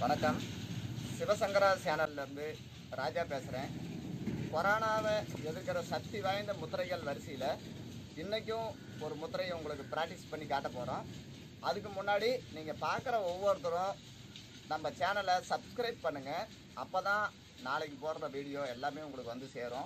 வணக்கம் சிவசங்கரா சேனல்லேருந்து ராஜா பேசுகிறேன் கொரோனாவை எதிர்க்கிற சக்தி வாய்ந்த முத்திரைகள் வரிசையில் இன்றைக்கும் ஒரு முத்திரையை உங்களுக்கு ப்ராக்டிஸ் பண்ணி காட்ட போகிறோம் அதுக்கு முன்னாடி நீங்கள் பார்க்குற ஒவ்வொருத்தரும் நம்ம சேனலை சப்ஸ்கிரைப் பண்ணுங்கள் அப்போ தான் நாளைக்கு போடுற வீடியோ எல்லாமே உங்களுக்கு வந்து சேரும்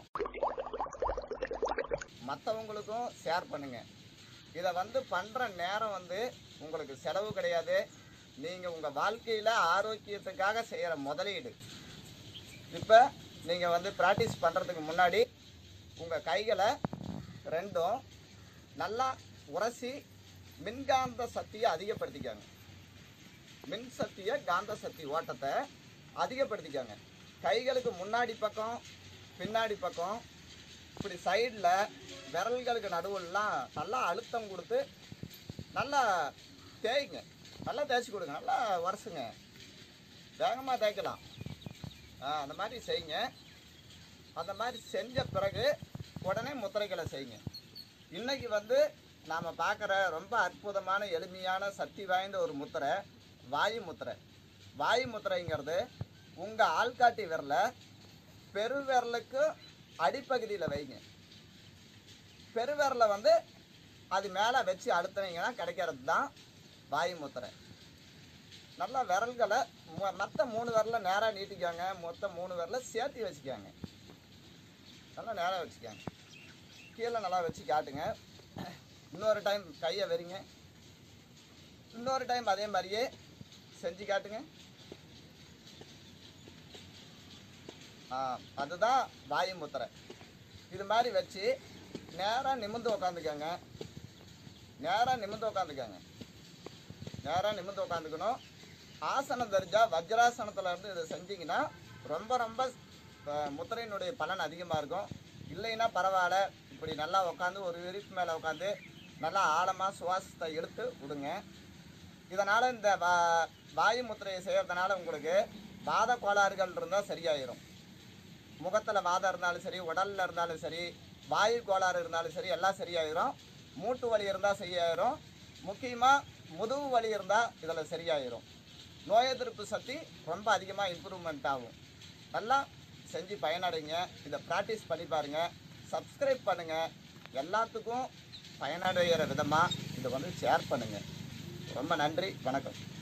மற்றவங்களுக்கும் ஷேர் பண்ணுங்கள் இதை வந்து பண்ணுற நேரம் வந்து உங்களுக்கு செலவு கிடையாது நீங்கள் உங்கள் வாழ்க்கையில் ஆரோக்கியத்துக்காக செய்கிற முதலீடு இப்போ நீங்கள் வந்து ப்ராக்டிஸ் பண்ணுறதுக்கு முன்னாடி உங்கள் கைகளை ரெண்டும் நல்லா உரசி மின்காந்த சக்தியை அதிகப்படுத்திக்காங்க மின் சக்தியை காந்த சக்தி ஓட்டத்தை அதிகப்படுத்திக்காங்க கைகளுக்கு முன்னாடி பக்கம் பின்னாடி பக்கம் இப்படி சைடில் விரல்களுக்கு நடுவுலலாம் நல்லா அழுத்தம் கொடுத்து நல்லா தேய்ங்க நல்லா தேய்ச்சி கொடுங்க நல்லா உரசுங்க வேகமாக தேய்க்கலாம் ஆ அந்த மாதிரி செய்யுங்க அந்த மாதிரி செஞ்ச பிறகு உடனே முத்திரைகளை செய்யுங்க இன்னைக்கு வந்து நாம் பார்க்குற ரொம்ப அற்புதமான எளிமையான சக்தி வாய்ந்த ஒரு முத்திரை வாயு முத்திரை வாயு முத்திரைங்கிறது உங்கள் ஆள்காட்டி விரலை பெருவிரலுக்கு அடிப்பகுதியில் வைங்க பெருவிரலை வந்து அது மேலே வச்சு அழுத்துனீங்கன்னா கிடைக்கிறது தான் வாயு முத்திரை நல்லா விரல்களை மற்ற மூணு விரலை நேராக நீட்டிக்காங்க மொத்தம் மூணு விரலை சேர்த்து வச்சுக்காங்க நல்லா நேராக வச்சுக்காங்க கீழே நல்லா வச்சு காட்டுங்க இன்னொரு டைம் கையை வெறிங்க இன்னொரு டைம் அதே மாதிரியே செஞ்சு காட்டுங்க ஆ அதுதான் வாயு முத்திரை இது மாதிரி வச்சு நேராக நிமிர்ந்து உக்காந்துக்கங்க நேராக நிமிர்ந்து உக்காந்துக்கங்க நேராக நிமிர்ந்து உக்காந்துக்கணும் ஆசனம் தெரிஞ்சா வஜ்ராசனத்தில் இருந்து இதை செஞ்சீங்கன்னா ரொம்ப ரொம்ப அஹ், முத்திரையினுடைய பலன் அதிகமாக இருக்கும் இல்லைன்னா பரவாயில்ல இப்படி நல்லா உட்காந்து ஒரு விரிப்பு மேலே உட்காந்து நல்லா ஆழமாக சுவாசத்தை இழுத்து விடுங்க இதனால் இந்த வா வாயு முத்திரையை செய்கிறதுனால உங்களுக்கு வாத கோளாறுகள் இருந்தால் சரியாயிரும் முகத்தில் வாதம் இருந்தாலும் சரி உடலில் இருந்தாலும் சரி வாயு கோளாறு இருந்தாலும் சரி எல்லாம் சரியாயிரும் மூட்டு வலி இருந்தால் சரியாயிரும் முக்கியமாக முதுகு வலி இருந்தால் இதில் சரியாயிரும் நோய் எதிர்ப்பு சக்தி ரொம்ப அதிகமாக இம்ப்ரூவ்மெண்ட் ஆகும் நல்லா செஞ்சு பயனடைங்க இதை ப்ராக்டிஸ் பண்ணி பாருங்கள் சப்ஸ்கிரைப் பண்ணுங்கள் எல்லாத்துக்கும் பயனடைகிற விதமாக இதை வந்து ஷேர் பண்ணுங்கள் ரொம்ப நன்றி வணக்கம்